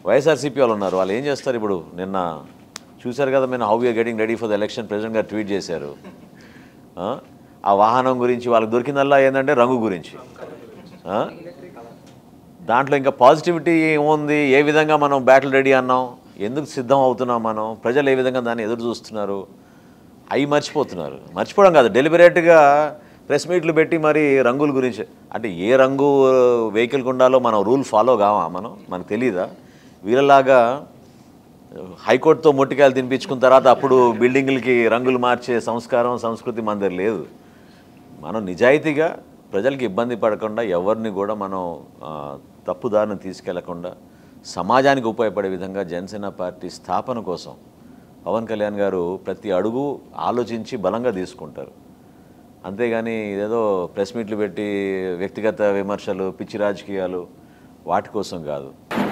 వైఎస్ఆర్సీపీ వాళ్ళు ఉన్నారు వాళ్ళు ఏం చేస్తారు ఇప్పుడు నిన్న చూశారు కదా మేము how you are getting ready for the election president గారు ట్వీట్ చేశారు ఆ? ఆ వాహనం గురించి వాళ్ళకి దొరికిందల్లా ఏంటంటే రంగు గురించి ఆ? దాంట్లో ఇంకా పాజిటివిటీ ఏముంది ఏ విధంగా మనం బ్యాటిల్ రెడీ అన్నాం ఎందుకు సిద్ధం అవుతున్నాం మనం ప్రజలు ఏ విధంగా దాన్ని ఎదురు చూస్తున్నారు అవి మర్చిపోతున్నారు మర్చిపోవడం కాదు డెలిబరేట్గా ప్రెస్ మీట్లు పెట్టి మరి రంగుల గురించి అంటే ఏ రంగు వెహికల్కి ఉండాలో మనం రూల్ ఫాలో కావా మనం మనకు తెలీదా వీళ్ళలాగా హైకోర్టుతో మొట్టికాయలు తినిపించుకున్న తర్వాత అప్పుడు బిల్డింగులకి రంగులు మార్చే సంస్కారం సంస్కృతి మన దగ్గర లేదు మనం నిజాయితీగా ప్రజలకు ఇబ్బంది పడకుండా ఎవరిని కూడా మనం ఆ, తప్పుదారిని తీసుకెళ్లకుండా సమాజానికి ఉపయోగపడే విధంగా జనసేన పార్టీ స్థాపన కోసం పవన్ కళ్యాణ్ గారు ప్రతి అడుగు ఆలోచించి బలంగా తీసుకుంటారు అంతేగాని ఇదేదో ప్రెస్ మీట్లు పెట్టి వ్యక్తిగత విమర్శలు పిచ్చి రాజకీయాలు వాటి కోసం కాదు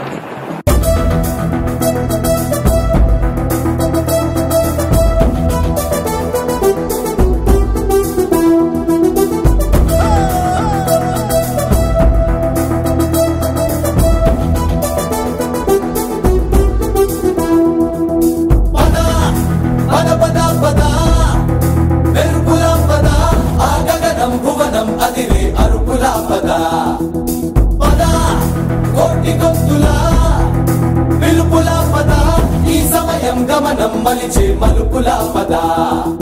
పద పద పద పద మెరుపుల పద ఆ గగనం భువనం అదిరే అరుపుల పద పద కోటి గొంతుల పిలుపుల పద ఈ సమయం గమనం మలిచే మలుపుల పద